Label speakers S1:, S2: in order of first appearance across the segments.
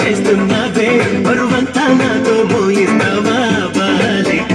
S1: చేస్తున్నావే బరువంతా నాతో మోయిస్తావా బాలిక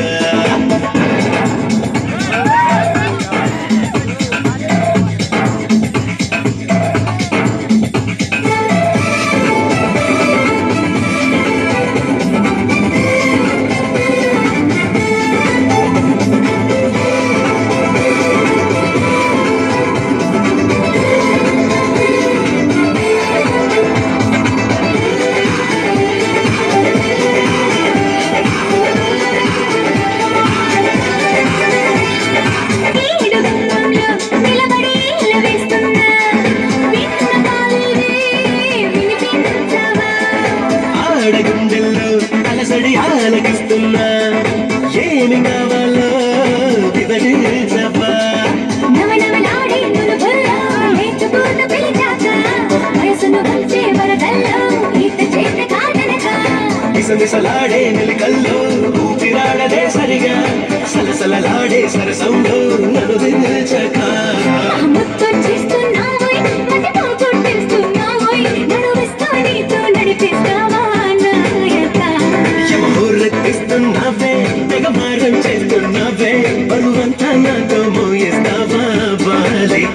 S2: ఈడు గంగంలో నిలబడి వేస్తున్నా విన్న కాలివే వినిపించవా
S1: ఆడగుండెల్లో అలసడి ఆలకిస్తున్నా ఏమి కావాలో వివరించవా
S2: నవనవలాడే నునుగుల్లో నేర్చుకున్న పిలిచాక వయసును కలిసే వరదల్లో ఈత చేత కాదనక
S1: మిసమిసలాడే మెలికల్లో ఊపిరాడదే సరిగా సలసలలాడే సరసంలో నన్ను దించక
S2: ముత్తొచ్చేస్తున్నావోయ్ మతిపో చుట్టేస్తున్నావోయ్ నడువిస్తా నీతో నడిపిస్తావా నాయక
S1: యమహోరెత్తిస్తున్నావే తెగ మారం చేస్తున్నావే బరువంతా నాతో మోయిస్తావా బాలిక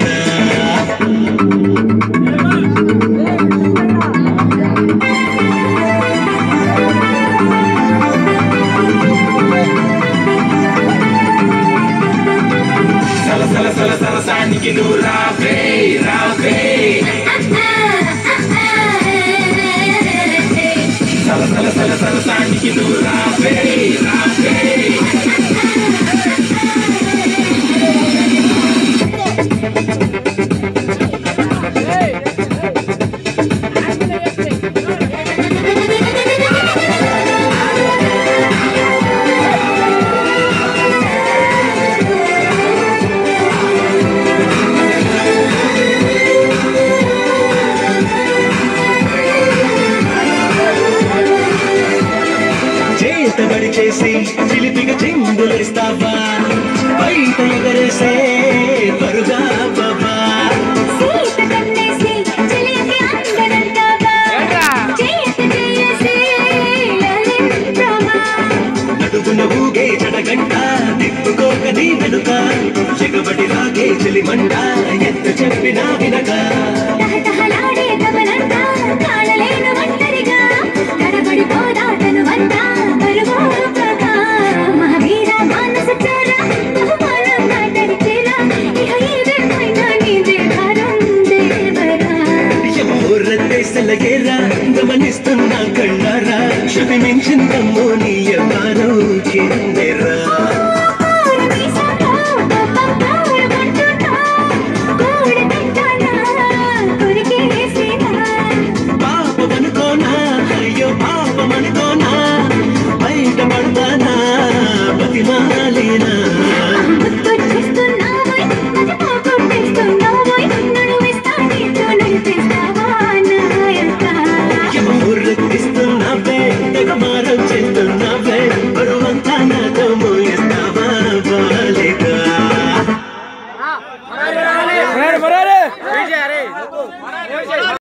S1: సల సల సల సరసానికి నువ్వు రావే రావే సల సల సల సరసానికి నువ్వు రావే రావే చేతబడి చేసి చిలిపిగా చిందులేస్తావా బయట ఎగరేసే పరుగా బాబా
S2: సీత కన్నేసి చెలియకి అందనంటావా చేయత చేయసి లలించవా
S1: నడుగున ఊగే జడగంట తిప్పుకోక నీ వెనుక ఎగబడి రాగే చెలిమంట ఎంత చెప్పినా వినక
S2: తహతహలాడే తమనంతా కాలలేను ఒంటరిగా తడబడి పోరాటను వంతా బరువోపగా మహావీర మానస చోర బహుమానం నాటరిచేరా ఇహ ఏదేమైనా నీదే భారం దేవరా
S1: ఎమ్మోర్రత్తేసలగేరా గమనిస్తున్నా కళ్ళారా శుభి మించిందమ్మో నీ ఎవ్వారో కిందెరా